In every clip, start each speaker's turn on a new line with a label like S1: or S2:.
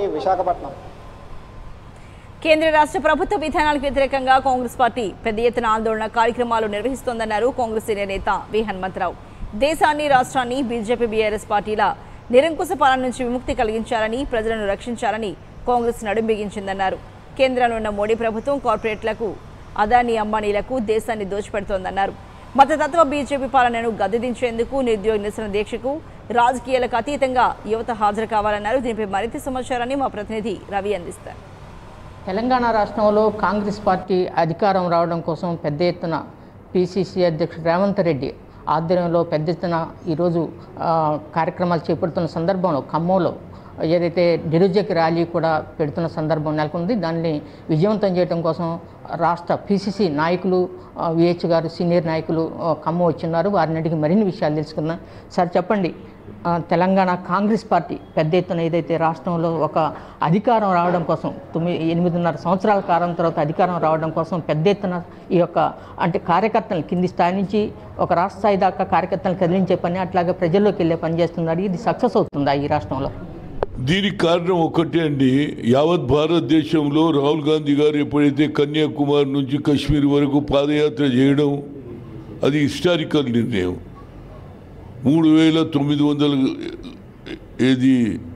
S1: విశాఖపట్నం
S2: కేంద్ర రాష్ట్ర ప్రభుత్వ విధానాలకు వ్యతిరేకంగా కాంగ్రెస్ పార్టీ పెద్ద ఎత్తున ఆందోళన కార్యక్రమాలు నిర్వహిస్తోందన్నారు కాంగ్రెస్ సీనియర్ నేత వి హనుమంతరావు దేశాన్ని రాష్ట్రాన్ని బీజేపీ బీఆర్ఎస్ పార్టీల నిరంకుశ పాలన నుంచి విముక్తి కలిగించాలని ప్రజలను రక్షించాలని కాంగ్రెస్ నడుం బిగించిందన్నారు కేంద్రంలో ఉన్న మోడీ ప్రభుత్వం కార్పొరేట్లకు అదానీ అంబానీలకు దేశాన్ని దోచిపెడుతోందన్నారు మతతత్వ బీజేపీ పాలనను గద్దెదించేందుకు నిరుద్యోగ నిరసన దీక్షకు రాజకీయాలకు అతీతంగా యువత హాజరు కావాలన్నారు దీనిపై మరింత సమాచారాన్ని మా ప్రతినిధి రవి అందిస్తారు
S3: తెలంగాణ రాష్ట్రంలో కాంగ్రెస్ పార్టీ అధికారం రావడం కోసం పెద్ద ఎత్తున పిసిసి అధ్యక్షుడు రేవంత్ రెడ్డి ఆధ్వర్యంలో పెద్ద ఎత్తున ఈరోజు ఆ, కార్యక్రమాలు చేపడుతున్న సందర్భంలో ఖమ్మంలో ఏదైతే నిరుద్యోగ ర్యాలీ కూడా పెడుతున్న సందర్భం నెలకొంది దాన్ని విజయవంతం చేయడం కోసం రాష్ట్ర పిసిసి నాయకులు విహెచ్ గారు సీనియర్ నాయకులు ఆ, ఖమ్మం వచ్చిన్నారు వారిని అడిగి మరిన్ని విషయాలు తెలుసుకుందాం సార్ చెప్పండి ఆ, తెలంగాణ కాంగ్రెస్ పార్టీ పెద్ద ఎత్తున ఏదైతే రాష్ట్రంలో ఒక అధికారం రావడం కోసం తొమ్మిది ఎనిమిదిన్నర సంవత్సరాల కాలం తర్వాత అధికారం రావడం కోసం పెద్ద ఎత్తున ఈ యొక్క అంటే కార్యకర్తలు కింది స్థాయి నుంచి ఒక రాష్ట్ర స్థాయి దాకా కార్యకర్తలను కదిలించే పని అట్లాగే ప్రజల్లోకి వెళ్ళే పని చేస్తున్నారు ఇది సక్సెస్ అవుతుందా ఈ రాష్ట్రంలో
S4: దీనికి కారణం ఒకటే అండి యావత్ భారతదేశంలో రాహుల్ గాంధీ గారు ఎప్పుడైతే కన్యాకుమారి నుంచి కశ్మీర్ వరకు పాదయాత్ర చేయడం అది హిస్టారికల్ నిర్ణయం మూడు వేల తొమ్మిది వందల ఏది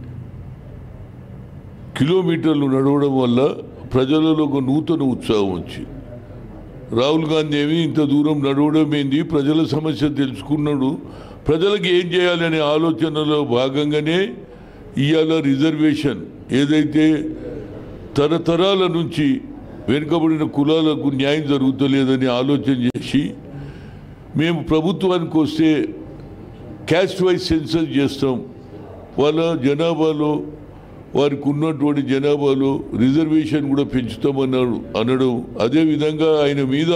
S4: కిలోమీటర్లు నడవడం వల్ల ప్రజలలో ఒక నూతన ఉత్సాహం వచ్చింది రాహుల్ గాంధీ ఏమి ఇంత దూరం నడవడం ఏంది ప్రజల సమస్య తెలుసుకున్నాడు ప్రజలకు ఏం చేయాలనే ఆలోచనలో భాగంగానే ఇవాళ రిజర్వేషన్ ఏదైతే తరతరాల నుంచి వెనుకబడిన కులాలకు న్యాయం జరుగుతలేదని ఆలోచన చేసి మేము ప్రభుత్వానికి వస్తే క్యాస్ట్ వైజ్ సెన్సస్ చేస్తాం వాళ్ళ జనాభాలో వారికి ఉన్నటువంటి జనాభాలో రిజర్వేషన్ కూడా పెంచుతామన్నాడు అనడం అదేవిధంగా ఆయన మీద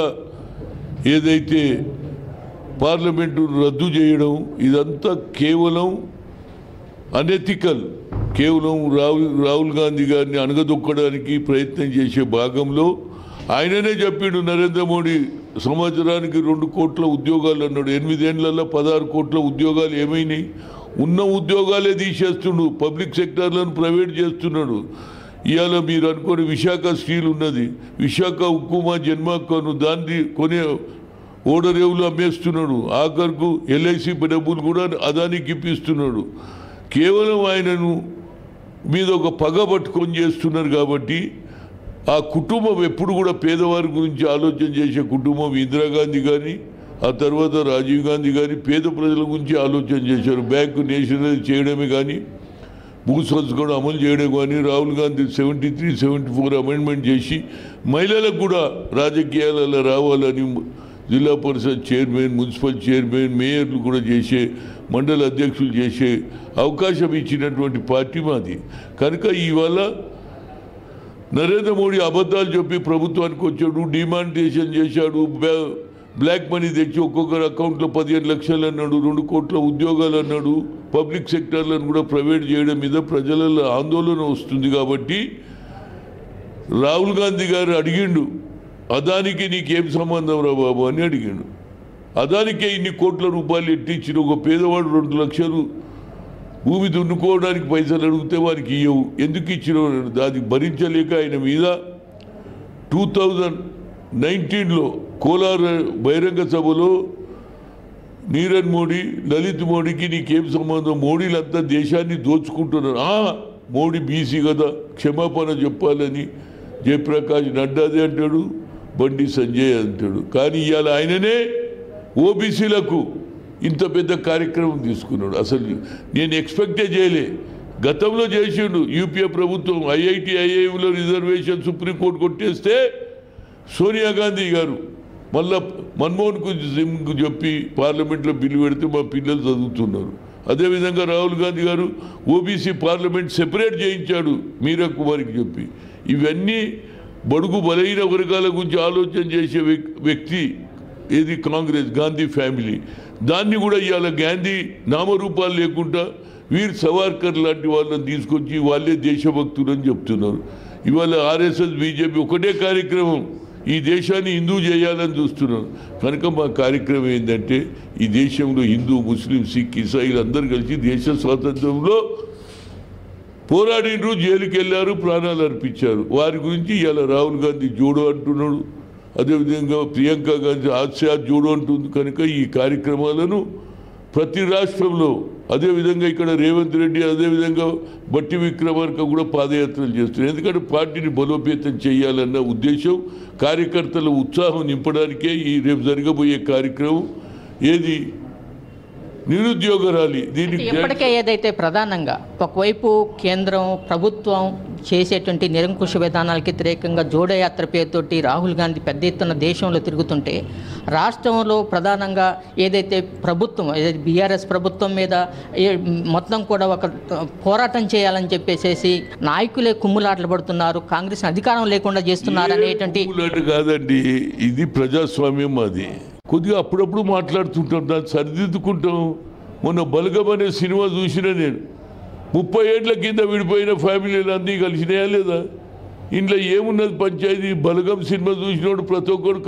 S4: ఏదైతే పార్లమెంటు రద్దు చేయడం ఇదంతా కేవలం అనెథికల్ కేవలం రాహుల్ రాహుల్ గాంధీ గారిని అణగదొక్కడానికి ప్రయత్నం చేసే భాగంలో ఆయననే చెప్పిండు నరేంద్ర మోడీ సంవత్సరానికి రెండు కోట్ల ఉద్యోగాలు అన్నాడు ఎనిమిదేళ్లలో పదహారు కోట్ల ఉద్యోగాలు ఏమైనాయి ఉన్న ఉద్యోగాలే తీసేస్తుండు పబ్లిక్ సెక్టార్లను ప్రైవేట్ చేస్తున్నాడు ఇవాళ మీరు అనుకోని విశాఖ స్టీల్ ఉన్నది విశాఖ ఉక్కుమా జన్మక్కను దాన్ని కొనే ఓడరేవులు అమ్మేస్తున్నాడు ఆఖరుకు ఎల్ఐసి డబ్బులు కూడా అదానికి ఇప్పిస్తున్నాడు కేవలం ఆయనను మీద ఒక పగ పట్టుకొని చేస్తున్నారు కాబట్టి ఆ కుటుంబం ఎప్పుడు కూడా పేదవారి గురించి ఆలోచన చేసే కుటుంబం ఇందిరాగాంధీ కానీ ఆ తర్వాత రాజీవ్ గాంధీ కానీ పేద ప్రజల గురించి ఆలోచన చేశారు బ్యాంకు నేషనలైజ్ చేయడమే కానీ భూ సంస్కరణ అమలు చేయడం కానీ Rahul Gandhi seventy three seventy four amendment చేసి మహిళలకు కూడా రాజకీయాలలో రావాలని zilla parishad chairman municipal chairman మేయర్లు కూడా చేసే మండల అధ్యక్షులు చేసే అవకాశం ఇచ్చినటువంటి పార్టీ మాది కనుక ఇవాళ నరేంద్ర మోడీ అబద్ధాలు చెప్పి ప్రభుత్వానికి వచ్చాడు డిమానిటేషన్ చేశాడు బ్యా- బ్లాక్ మనీ తెచ్చి ఒక్కొక్కరి అకౌంట్లో పదిహేను లక్షలు అన్నాడు రెండు కోట్ల ఉద్యోగాలు అన్నాడు పబ్లిక్ సెక్టార్లను కూడా ప్రైవేట్ చేయడం మీద ప్రజలలో ఆందోళన వస్తుంది కాబట్టి రాహుల్ గాంధీ గారు అడిగిండు అదానికి నీకేం సంబంధం రా బాబు అని అడిగిండు అదానికే ఇన్ని కోట్ల రూపాయలు ఎట్టించిన ఒక పేదవాడు రెండు లక్షలు భూమి దున్నుకోవడానికి పైసలు అడిగితే వారికి ఇవ్వవు ఎందుకు ఇచ్చినావు దాన్ని భరించలేక ఆయన మీద టూ థౌజండ్ నైన్టీన్లో కోలార్ బహిరంగ సభలో నీరన్ మోడీ లలిత్ మోడీకి నీకేం సంబంధం మోడీలంతా దేశాన్ని దోచుకుంటున్నారు ఆ, మోడీ బీసీ కదా క్షమాపణ చెప్పాలని జయప్రకాష్ నడ్డాదే అంటాడు బండి సంజయ్ అంటాడు కానీ ఇవాళ ఆయననే ఓబీసీలకు ఇంత పెద్ద కార్యక్రమం తీసుకున్నాడు అసలు నేను ఎక్స్పెక్టే చేయలే గతంలో చేసిండు యూపీఏ ప్రభుత్వం ఐఐటి ఐఐఎంలో రిజర్వేషన్ సుప్రీంకోర్టు కొట్టేస్తే సోనియా గాంధీ గారు మళ్ళా మన్మోహన్ సింగ్ చెప్పి పార్లమెంట్లో బిల్లు పెడితే మా పిల్లలు చదువుతున్నారు అదేవిధంగా రాహుల్ గాంధీ గారు ఓబీసీ పార్లమెంట్ సెపరేట్ చేయించాడు మీరా కుమార్కి చెప్పి ఇవన్నీ బడుగు బలహీన వర్గాల గురించి ఆలోచన చేసే వ్యక్- వ్యక్తి ఏది కాంగ్రెస్ గాంధీ ఫ్యామిలీ దాన్ని కూడా ఇవాళ గాంధీ నామరూపాలు లేకుండా వీర్ సవార్కర్ లాంటి వాళ్ళని తీసుకొచ్చి వాళ్ళే దేశభక్తులు అని చెప్తున్నారు ఇవాళ ఆర్ఎస్ఎస్ బీజేపీ ఒకటే కార్యక్రమం ఈ దేశాన్ని హిందూ చేయాలని చూస్తున్నారు కనుక మా కార్యక్రమం ఏంటంటే ఈ దేశంలో హిందూ ముస్లిం సిక్ ఇసాయిలు అందరూ కలిసి దేశ స్వాతంత్రంలో పోరాడినరు జైలుకి వెళ్ళారు ప్రాణాలు అర్పించారు వారి గురించి ఇలా రాహుల్ గాంధీ జోడో అంటున్నాడు అదేవిధంగా ప్రియాంక గాంధీ ఆసియా జోడో అంటుంది కనుక ఈ కార్యక్రమాలను ప్రతి రాష్ట్రంలో అదేవిధంగా ఇక్కడ రేవంత్ రెడ్డి అదేవిధంగా బట్టి విక్రమార్క కూడా పాదయాత్రలు చేస్తున్నారు ఎందుకంటే పార్టీని బలోపేతం చేయాలన్న ఉద్దేశం కార్యకర్తల ఉత్సాహం నింపడానికే ఈ రేపు జరగబోయే కార్యక్రమం ఏది నిరుద్యోగ ర్యాలీ దీనికి
S3: ఇప్పటికే ఏదైతే ప్రధానంగా ఒకవైపు కేంద్రం ప్రభుత్వం చేసేటువంటి నిరంకుశ విధానాలకు వ్యతిరేకంగా జోడయాత్ర పేరుతోటి రాహుల్ గాంధీ పెద్ద ఎత్తున దేశంలో తిరుగుతుంటే రాష్ట్రంలో ప్రధానంగా ఏదైతే ప్రభుత్వం ఏదైతే బీఆర్ఎస్ ప్రభుత్వం మీద ఏ- మొత్తం కూడా ఒక పోరాటం చేయాలని చెప్పేసేసి నాయకులే కుమ్ములాటలు పడుతున్నారు కాంగ్రెస్ అధికారం లేకుండా చేస్తున్నారు అనేటువంటి
S4: ఊపులాట కాదండి ఇది ప్రజాస్వామ్యం అది కొద్దిగా అప్పుడప్పుడు మాట్లాడుతుంటాం దాన్ని సరిదిద్దుకుంటాం మొన్న బలగం అనే సినిమా చూసిన నేను ముప్పై ఏళ్ల కింద విడిపోయిన ఫ్యామిలీలు అన్నీ కలిసినాయా లేదా ఇంట్లో ఏమున్నది పంచాయతీ బలగం సినిమా చూసినోడు ప్రతి ఒక్కడు